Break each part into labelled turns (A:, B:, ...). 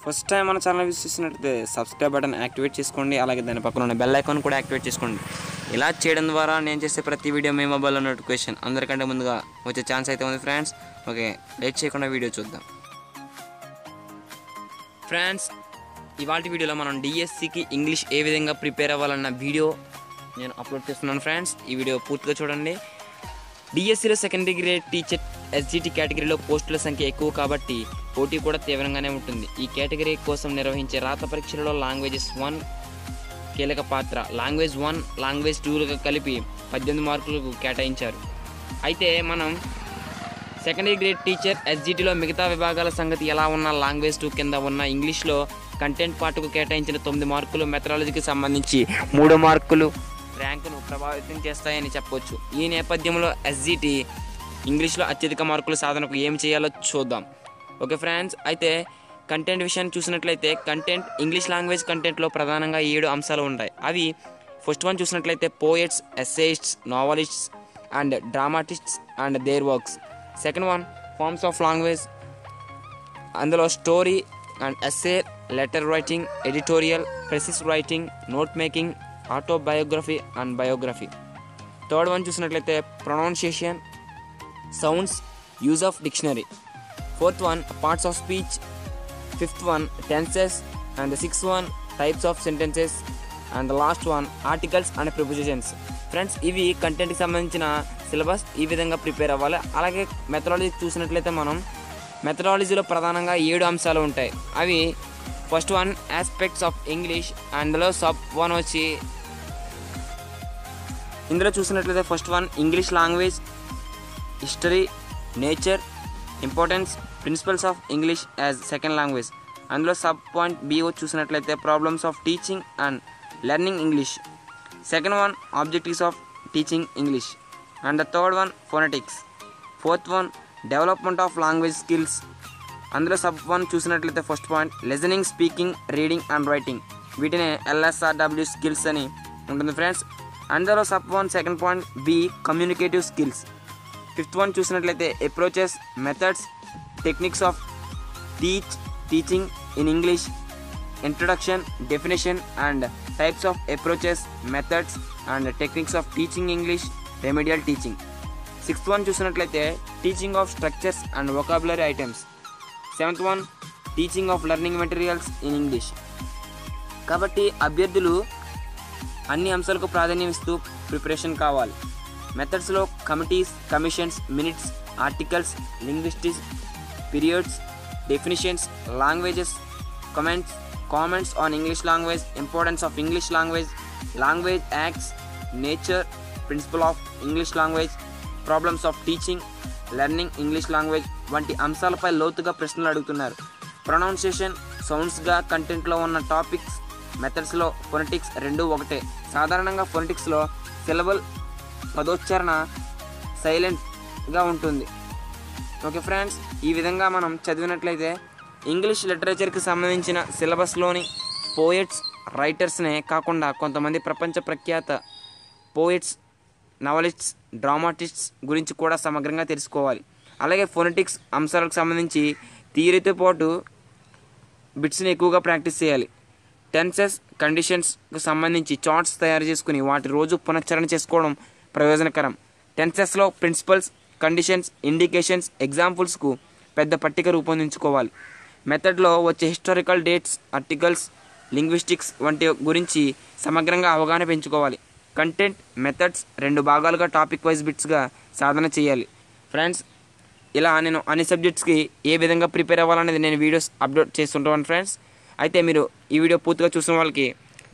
A: first time మన channel use చేసినట్లయితే subscribe button activate చేసుకోండి అలాగే దాని పక్కన ఉన్న బెల్ ఐకాన్ కూడా యాక్టివేట్ చేసుకోండి ఇలా చేయడం ద్వారా నేను చేసే ప్రతి వీడియో మీ మొబైల్లో నోటిఫికేషన్ అందరికంటే ముందుగా వచ్చే ఛాన్స్ అయితే ఉంది ఫ్రెండ్స్ ఓకే లేట్ చేయకుండా వీడియో చూద్దాం ఫ్రెండ్స్ ఇవాళ వీడియోలో మనం డిఎస్సికి ఇంగ్లీష్ ఏ విధంగా ప్రిపేర్ అవ్వాలన్న వీడియో నేను అప్లోడ్ చేస్తున్నాను ఫ్రెండ్స్ ఈ వీడియో పూర్తిగా చూడండి డిఎస్సిలో సెకండరీ గ్రేడ్ టీచర్ ఎస్జిటి కేటగిరీలో పోస్టుల సంఖ్య ఎక్కువ కాబట్టి పోటీ కూడా తీవ్రంగానే ఉంటుంది ఈ కేటగిరీ కోసం నిర్వహించే రాత పరీక్షలలో లాంగ్వేజెస్ వన్ కీలక పాత్ర లాంగ్వేజ్ వన్ లాంగ్వేజ్ టూలుగా కలిపి పద్దెనిమిది మార్కులకు కేటాయించారు అయితే మనం సెకండరీ గ్రేడ్ టీచర్ ఎస్జిటిలో మిగతా విభాగాల సంగతి ఎలా ఉన్న లాంగ్వేజ్ టూ కింద ఉన్న ఇంగ్లీష్లో కంటెంట్ పార్ట్కు కేటాయించిన తొమ్మిది మార్కులు మెథడాలజీకి సంబంధించి మూడు మార్కులు ర్యాంకును ప్రభావితం చేస్తాయని చెప్పొచ్చు ఈ నేపథ్యంలో ఎస్జిటి ఇంగ్లీష్లో అత్యధిక మార్కుల సాధనకు ఏం చేయాలో చూద్దాం ఓకే ఫ్రెండ్స్ అయితే కంటెంట్ విషయాన్ని చూసినట్లయితే కంటెంట్ ఇంగ్లీష్ లాంగ్వేజ్ కంటెంట్లో ప్రధానంగా ఏడు అంశాలు ఉంటాయి అవి ఫస్ట్ వన్ చూసినట్లయితే poets essayists novelists and dramatists and their works second one forms of language అందులో story and essay letter writing editorial precis writing note making autobiography and biography third one చూసినట్లయితే pronunciation sounds use of dictionary fourth one parts of speech fifth one tenses and sixth one types of sentences and last one articles and prepositions friends ఇవి కంటెంట్కి సంబంధించిన syllabus ఈ విధంగా prepare అవ్వాలి అలాగే methodology చూసినట్లయితే మనం మెథడాలజీలో ప్రధానంగా ఏడు అంశాలు ఉంటాయి అవి first one aspects of English అందులో సబ్ వన్ వచ్చి ఇందులో చూసినట్లయితే first one English language history nature importance principles of English as second language అందులో సబ్ పాయింట్ బిఓ చూసినట్లయితే problems of teaching and learning English second one objectives of teaching English and the third one phonetics fourth one development of language skills అందులో sub one చూసినట్లయితే first point listening speaking reading and writing వీటిని LSRW skills అని ఉంటుంది friends అందులో sub one second point B communicative skills fifth one చూసినట్లయితే approaches methods techniques of teach teaching in English introduction definition and types of approaches methods and techniques of teaching English remedial teaching sixth one చూసినట్లయితే teaching of structures and vocabulary items seventh one teaching of learning materials in English కాబట్టి అభ్యర్థులు అన్ని అంశాలకు ప్రాధాన్యం ఇస్తూ preparation కావాలి మెథడ్స్లో committees commissions minutes articles linguistics periods definitions languages comments comments on English language importance of English language language acts nature principle of English language problems of teaching learning English language వంటి అంశాలపై లోతుగా ప్రశ్నలు అడుగుతున్నారు pronunciation సౌండ్స్గా కంటెంట్లో ఉన్న topics మెథడ్స్లో phonetics రెండు ఒకటే సాధారణంగా ఫొనెటిక్స్లో syllable పదోచ్చారణ సైలెంట్గా ఉంటుంది ఓకే ఫ్రెండ్స్ ఈ విధంగా మనం చదివినట్లయితే ఇంగ్లీష్ లిటరేచర్కి సంబంధించిన సిలబస్లోని పోయట్స్ రైటర్స్నే కాకుండా కొంతమంది ప్రపంచ ప్రఖ్యాత పోయిట్స్ నవలిస్ట్స్ డ్రామాటిస్ట్స్ గురించి కూడా సమగ్రంగా తెలుసుకోవాలి అలాగే ఫొనెటిక్స్ అంశాలకు సంబంధించి థియరీతో పాటు బిట్స్ని ఎక్కువగా ప్రాక్టీస్ చేయాలి టెన్సెస్ కండిషన్స్కి సంబంధించి చార్ట్స్ తయారు చేసుకుని వాటి రోజు పునశ్చరణ చేసుకోవడం ప్రయోజనకరం టెన్సెస్లో ప్రిన్సిపల్స్ కండిషన్స్ ఇండికేషన్స్ ఎగ్జాంపుల్స్కు పెద్ద పట్టిక రూపొందించుకోవాలి మెథడ్లో వచ్చే హిస్టారికల్ డేట్స్ ఆర్టికల్స్ లింగ్విస్టిక్స్ వంటి గురించి సమగ్రంగా అవగాహన పెంచుకోవాలి కంటెంట్ మెథడ్స్ రెండు భాగాలుగా టాపిక్ వైజ్ బిట్స్గా సాధన చేయాలి ఫ్రెండ్స్ ఇలా నేను అన్ని సబ్జెక్ట్స్కి ఏ విధంగా ప్రిపేర్ అవ్వాలనేది నేను వీడియోస్ అప్లోడ్ చేస్తుంటాను ఫ్రెండ్స్ అయితే మీరు ఈ వీడియో పూర్తిగా చూసిన వాళ్ళకి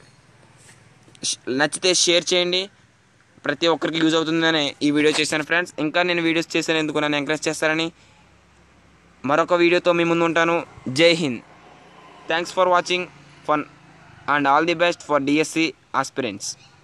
A: ష్- నచ్చితే షేర్ చేయండి ప్రతి ఒక్కరికి యూజ్ అవుతుందని ఈ వీడియో చేశాను ఫ్రెండ్స్ ఇంకా నేను వీడియోస్ చేశాను ఎందుకు నన్ను ఎంకరేజ్ చేస్తారని మరొక వీడియోతో మీ ముందు ఉంటాను Jai Hind thanks for watching fun and all the best for DSC aspirants